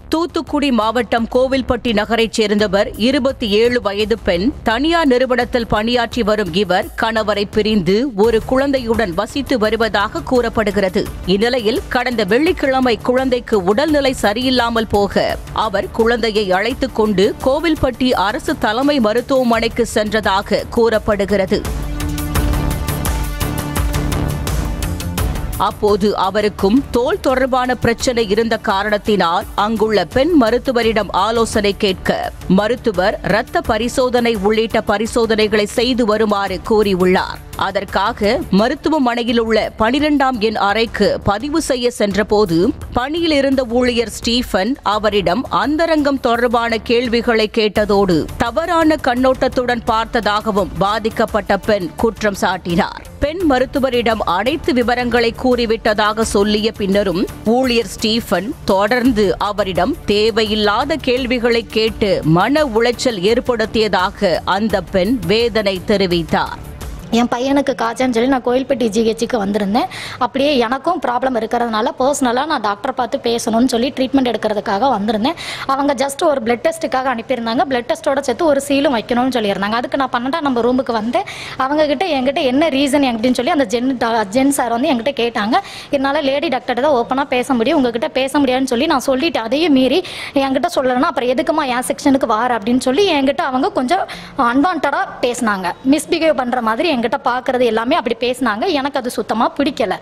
தூத்துக்குடி மாவட்டம் கோவில்பட்டி நகரைச் சேர்ந்தவர் இருபத்தி ஏழு வயது பெண் தனியார் நிறுவனத்தில் பணியாற்றி வரும் இவர் கணவரை பிரிந்து ஒரு குழந்தையுடன் வசித்து வருவதாக கூறப்படுகிறது இந்நிலையில் கடந்த வெள்ளிக்கிழமை குழந்தைக்கு உடல்நிலை சரியில்லாமல் போக அவர் குழந்தையை அழைத்துக் கொண்டு கோவில்பட்டி அரசு தலைமை மருத்துவமனைக்கு சென்றதாக கூறப்படுகிறது அப்போது அவருக்கும் தோல் தொடர்பான பிரச்சனை இருந்த காரணத்தினால் அங்குள்ள பெண் மருத்துவரிடம் ஆலோசனை கேட்க மருத்துவர் இரத்த பரிசோதனை உள்ளிட்ட பரிசோதனைகளை செய்து வருமாறு கூறியுள்ளார் அதற்காக மருத்துவமனையில் உள்ள பனிரெண்டாம் எண் அறைக்கு பதிவு செய்ய சென்றபோது பணியில் இருந்த ஊழியர் ஸ்டீஃபன் அவரிடம் அந்தரங்கம் தொடர்பான கேள்விகளை கேட்டதோடு தவறான கண்ணோட்டத்துடன் பார்த்ததாகவும் பாதிக்கப்பட்ட பெண் குற்றம் சாட்டினார் பெண் மருத்துவரிடம் அனைத்து விவரங்களை கூறிவிட்டதாக சொல்லிய பின்னரும் ஊழியர் ஸ்டீஃபன் தொடர்ந்து அவரிடம் தேவையில்லாத கேள்விகளை கேட்டு மன உளைச்சல் ஏற்படுத்தியதாக அந்த பெண் வேதனை தெரிவித்தார் என் பையனுக்கு காய்ச்சல்னு சொல்லி நான் கோயில்பட்டி ஜிஹெச்சுக்கு வந்திருந்தேன் அப்படியே எனக்கும் ப்ராப்ளம் இருக்கிறதுனால பர்சனலாக நான் டாக்டர் பார்த்து பேசணும்னு சொல்லி ட்ரீட்மெண்ட் எடுக்கிறதுக்காக வந்திருந்தேன் அவங்க ஜஸ்ட் ஒரு பிளட் டெஸ்ட்டுக்காக அனுப்பியிருந்தாங்க பிளட் டெஸ்ட்டோட சேர்த்து ஒரு சீலும் வைக்கணும்னு சொல்லியிருந்தாங்க அதுக்கு நான் பன்னெண்டாம் நம்ம ரூமுக்கு வந்தேன் அவங்க கிட்ட என்கிட்ட என்ன ரீசன் அப்படின்னு சொல்லி அந்த ஜென் ஜென் சார் வந்து என்கிட்ட கேட்டாங்க என்னால் லேடி டாக்டர் தான் ஓப்பனாக பேச முடியும் உங்ககிட்ட பேச முடியாதுன்னு சொல்லி நான் சொல்லிட்டு அதையும் மீறி என்கிட்ட சொல்லலைன்னா அப்புறம் எதுக்குமா என் செக்ஷனுக்கு வார அப்படின்னு சொல்லி என்கிட்ட அவங்க கொஞ்சம் அன்வான்டாக பேசினாங்க மிஸ்பிஹேவ் பண்ணுற மாதிரி என்கிட்ட பார்க்கறது எல்லாமே அப்படி பேசினாங்க எனக்கு அது சுத்தமாக பிடிக்கல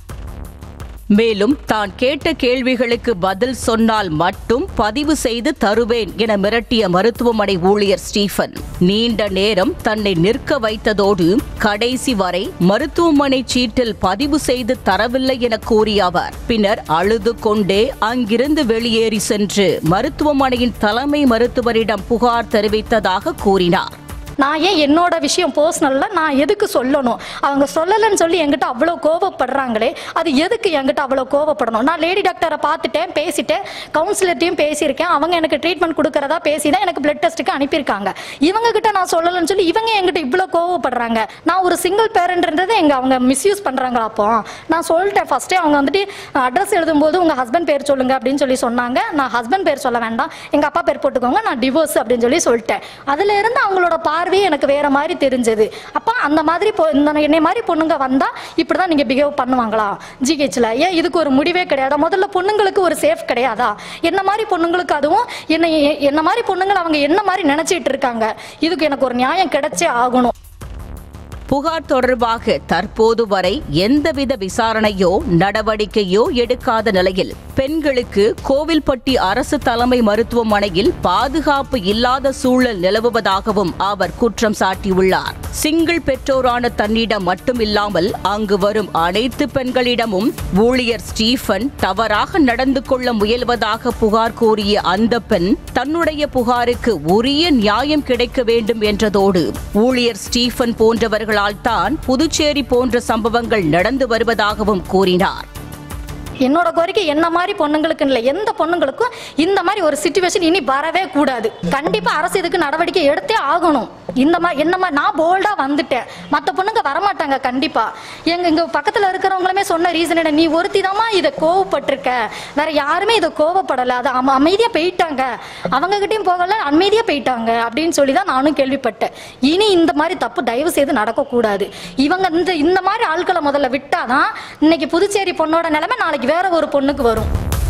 மேலும் தான் கேட்ட கேள்விகளுக்கு பதில் சொன்னால் மட்டும் பதிவு செய்து தருவேன் என மிரட்டிய மருத்துவமனை ஊழியர் ஸ்டீஃபன் நீண்ட நேரம் தன்னை நிற்க வைத்ததோடு கடைசி வரை மருத்துவமனை சீட்டில் பதிவு செய்து தரவில்லை என கூறிய அவர் பின்னர் அழுது கொண்டே அங்கிருந்து வெளியேறி சென்று மருத்துவமனையின் தலைமை மருத்துவரிடம் புகார் தெரிவித்ததாக கூறினார் நான் ஏன் என்னோட விஷயம் பர்சனலில் நான் எதுக்கு சொல்லணும் அவங்க சொல்லலைன்னு சொல்லி என்கிட்ட அவ்வளோ கோவப்படுறாங்களே அது எதுக்கு என்கிட்ட அவ்வளோ கோவப்படணும் நான் லேடி டாக்டரை பார்த்துட்டேன் பேசிட்டேன் கவுன்சிலர்ட்டையும் பேசியிருக்கேன் அவங்க எனக்கு ட்ரீட்மெண்ட் கொடுக்கறதா பேசி தான் எனக்கு பிளட் டெஸ்ட்டுக்கு அனுப்பியிருக்காங்க இவங்க கிட்ட நான் சொல்லலைன்னு சொல்லி இவங்க என்கிட்ட இவ்வளோ கோவப்படுறாங்க நான் ஒரு சிங்கிள் பேரண்ட்ன்றதை எங்க அவங்க மிஸ்யூஸ் பண்ணுறாங்களா அப்போ நான் சொல்லிட்டேன் ஃபர்ஸ்டே அவங்க வந்துட்டு அட்ரஸ் எழுதும்போது உங்கள் ஹஸ்பண்ட் பேர் சொல்லுங்க அப்படின்னு சொல்லி சொன்னாங்க நான் ஹஸ்பண்ட் பேர் சொல்ல வேண்டாம் எங்கள் அப்பா பேர் போட்டுக்கோங்க நான் டிவோர்ஸ் அப்படின்னு சொல்லி சொல்லிட்டேன் அதுல இருந்து அவங்களோட பார்வை எனக்கு வேற மாதிரி தெரிஞ்சது அப்போ அந்த மாதிரி பொ- இந்த என்னை மாதிரி பொண்ணுங்க வந்தா இப்படி தான் நீங்கள் பிஹேவ் பண்ணுவாங்களா ஜிஹெச்சில் ஏன் இதுக்கு ஒரு முடிவே கிடையாதா முதல்ல பொண்ணுங்களுக்கு ஒரு சேஃப் கிடையாதா என்ன மாதிரி பொண்ணுங்களுக்கு அதுவும் என்ன என்ன மாதிரி பொண்ணுங்களை அவங்க என்ன மாதிரி நினைச்சிட்டு இருக்காங்க இதுக்கு எனக்கு ஒரு நியாயம் கிடைச்சே ஆகணும் புகார் தொடர்பாக தற்போது வரை எந்தவித விசாரணையோ நடவடிக்கையோ எடுக்காத நிலையில் பெண்களுக்கு கோவில்பட்டி அரசு தலைமை மருத்துவமனையில் பாதுகாப்பு இல்லாத சூழல் நிலவுவதாகவும் அவர் குற்றம் சாட்டியுள்ளார் சிங்கிள் பெற்றோரான தன்னிடம் மட்டுமில்லாமல் அங்கு வரும் அனைத்து பெண்களிடமும் ஊழியர் ஸ்டீஃபன் தவறாக நடந்து கொள்ள முயல்வதாக புகார் கூறிய அந்த பெண் தன்னுடைய புகாருக்கு உரிய நியாயம் கிடைக்க வேண்டும் என்றதோடு ஊழியர் ஸ்டீஃபன் போன்றவர்களால் தான் புதுச்சேரி போன்ற சம்பவங்கள் நடந்து வருவதாகவும் கூறினார் என்னோட கோரிக்கை என்ன மாதிரி பொண்ணுங்களுக்கு இல்லை எந்த பொண்ணுங்களுக்கும் இந்த மாதிரி ஒரு சுச்சுவேஷன் இனி வரவே கூடாது கண்டிப்பா அரசு இதுக்கு நடவடிக்கை எடுத்தே ஆகணும் இந்த மாதிரி என்ன மாதிரி நான் போல்டா வந்துட்டேன் மற்ற பொண்ணுங்க வரமாட்டாங்க கண்டிப்பா எங்க இங்க பக்கத்துல இருக்கிறவங்களுமே சொன்ன ரீசன் என்ன நீ ஒருத்தி இதை கோவப்பட்டிருக்க வேற யாருமே இதை கோவப்படல அது அம- அமைதியா போயிட்டாங்க அவங்க கிட்டயும் போகல அமைதியா போயிட்டாங்க அப்படின்னு சொல்லி தான் நானும் கேள்விப்பட்டேன் இனி இந்த மாதிரி தப்பு தயவு செய்து நடக்கக்கூடாது இவங்க இந்த இந்த மாதிரி ஆட்களை முதல்ல விட்டாதான் இன்னைக்கு புதுச்சேரி பொண்ணோட நிலைமை நாளைக்கு வேற ஒரு பொண்ணுக்கு வரும்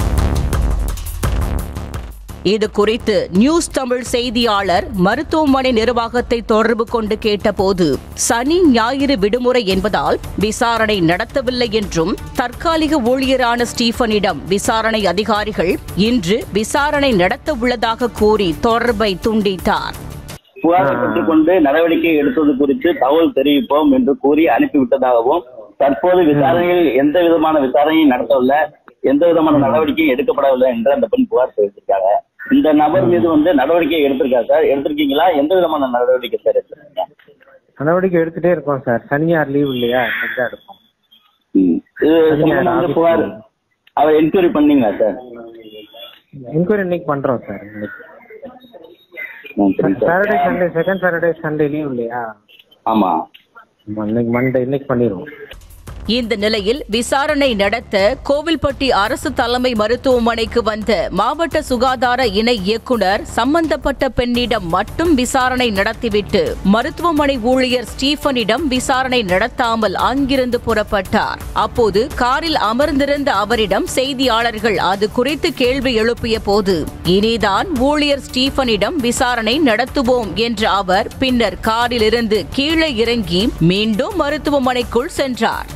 இது குறித்து நியூஸ் தமிழ் செய்தியாளர் மருத்துவமனை நிர்வாகத்தை தொடர்பு கொண்டு கேட்டபோது சனி ஞாயிறு விடுமுறை என்பதால் விசாரணை நடத்தவில்லை என்றும் தற்காலிக ஊழியரான ஸ்டீஃபனிடம் விசாரணை அதிகாரிகள் இன்று விசாரணை நடத்த உள்ளதாக கூறி தொடர்பை துண்டித்தார் புகாரை பெற்றுக்கொண்டு நடவடிக்கை எடுத்தது குறித்து தகவல் தெரிவிப்போம் என்று கூறி அனுப்பிவிட்டதாகவும் தற்போது விசாரணையில் எந்த விதமான விசாரணையும் நடத்தவில்லை எந்த விதமான நடவடிக்கையும் எடுக்கப்படவில்லை என்று அந்த பெண் புகார் தெரிவித்திருக்காங்க இந்த நபர் மீது வந்து நடவடிக்கை எடுத்திருக்காரு சார் எடுத்திருக்கீங்களா எந்த விதமான நடவடிக்கை சார் எடுத்திருக்கீங்க நடவடிக்கை எடுத்துட்டே இருக்கோம் சார் சனியார் லீவ் இல்லையா இன்னைக்கு தான் எடுப்போம் ம். இது சம்பந்தமா வந்து புகார் அவர் என்கொயரி பண்ணீங்களா சார் என்கொயரி இன்னைக்கு பண்றோம் சார் இன்னைக்கு ம், சரி sir Saturday Sunday second Saturday Sunday leave இல்லையா ஆமா ஆமா, இன்னைக்கு மண்டே இன்னைக்கு பண்ணிடுவோம் இந்த நிலையில் விசாரணை நடத்த கோவில்பட்டி அரசு தலைமை மருத்துவமனைக்கு வந்த மாவட்ட சுகாதார இணை இயக்குனர் சம்பந்தப்பட்ட பெண்ணிடம் மட்டும் விசாரணை நடத்திவிட்டு மருத்துவமனை ஊழியர் ஸ்டீஃபனிடம் விசாரணை நடத்தாமல் அங்கிருந்து புறப்பட்டார் அப்போது காரில் அமர்ந்திருந்த அவரிடம் செய்தியாளர்கள் அது குறித்து கேள்வி எழுப்பிய போது இனிதான் ஊழியர் ஸ்டீஃபனிடம் விசாரணை நடத்துவோம் என்ற அவர் பின்னர் காரிலிருந்து கீழே இறங்கி மீண்டும் மருத்துவமனைக்குள் சென்றார்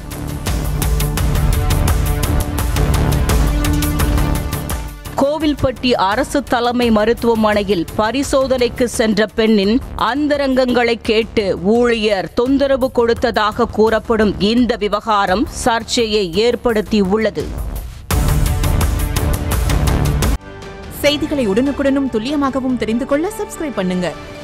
கோவில்பட்டி அரசு தலைமை மருத்துவமனையில் பரிசோதனைக்கு சென்ற பெண்ணின் அந்தரங்கங்களை கேட்டு ஊழியர் தொந்தரவு கொடுத்ததாக கூறப்படும் இந்த விவகாரம் சர்ச்சையை ஏற்படுத்தியுள்ளது செய்திகளை உடனுக்குடனும் துல்லியமாகவும் தெரிந்து கொள்ள சப்ஸ்கிரைப் பண்ணுங்க